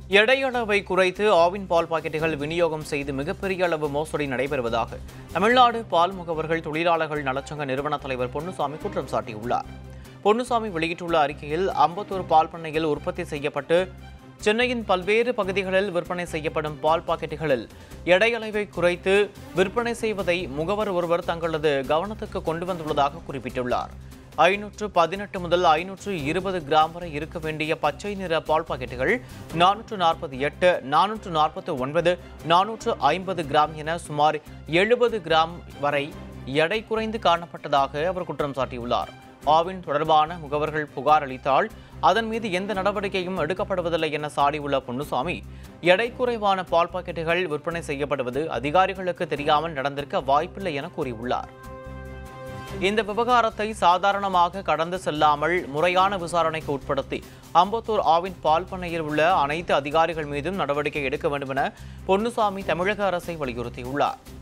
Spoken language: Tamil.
எடையளவை குறைத்து ஆவின் பால் பாக்கெட்டுகள் விநியோகம் செய்து மிகப்பெரிய அளவு மோசடி நடைபெறுவதாக தமிழ்நாடு பால் முகவர்கள் தொழிலாளர்கள் நலச்சங்க நிறுவன தலைவர் பொன்னுசாமி குற்றம் சாட்டியுள்ளார் பொன்னுசாமி வெளியிட்டுள்ள அறிக்கையில் அம்பத்தூர் பால் பண்ணையில் உற்பத்தி செய்யப்பட்டு சென்னையின் பல்வேறு பகுதிகளில் விற்பனை செய்யப்படும் பால் பாக்கெட்டுகளில் எடையளவை குறைத்து விற்பனை செய்வதை முகவர் ஒருவர் தங்களது கவனத்துக்கு கொண்டு வந்துள்ளதாக குறிப்பிட்டுள்ளார் ஐநூற்று பதினெட்டு முதல் ஐநூற்று இருபது கிராம் வரை இருக்க வேண்டிய பச்சை நிற பால் பாக்கெட்டுகள் நானூற்று நாற்பத்தி எட்டு நானூற்று நாற்பத்தி ஒன்பது நானூற்று ஐம்பது கிராம் என சுமார் எழுபது கிராம் வரை எடை குறைந்து காணப்பட்டதாக அவர் குற்றம் சாட்டியுள்ளார் ஆவின் தொடர்பான முகவர்கள் புகார் அளித்தால் அதன் மீது எந்த நடவடிக்கையும் எடுக்கப்படுவதில்லை என சாடியுள்ள பொன்னுசாமி எடை குறைவான பால் பாக்கெட்டுகள் விற்பனை செய்யப்படுவது அதிகாரிகளுக்கு தெரியாமல் நடந்திருக்க வாய்ப்பில்லை என கூறியுள்ளார் இந்த விவகாரத்தை சாதாரணமாக கடந்து செல்லாமல் முறையான விசாரணைக்கு உட்படுத்தி அம்பத்தூர் ஆவின் பால் பண்ணையில் உள்ள அனைத்து அதிகாரிகள் மீதும் நடவடிக்கை எடுக்க வேண்டும் என பொன்னுசாமி தமிழக அரசை வலியுறுத்தியுள்ளார்